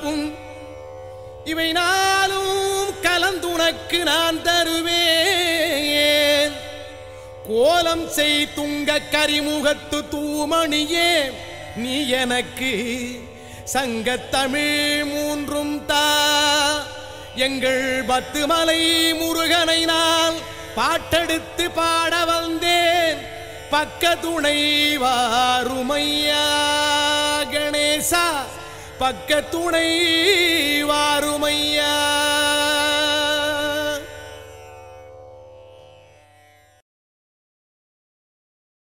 இருக்கும் இவை நாளும் கலந்துனக்கு நான் தருவேன் கோலம் செய் துங்க கரிமுகத்து தூமணியே நீ எனக்கு சங்கத்தமிழ் மூன்றும் தா எங்கள் பத்து மலை முருகனை நான் பாட்டெடுத்து பாட வந்தேன் பக்க துணை வாருமையா கணேசா பக்க துணை வாருமையா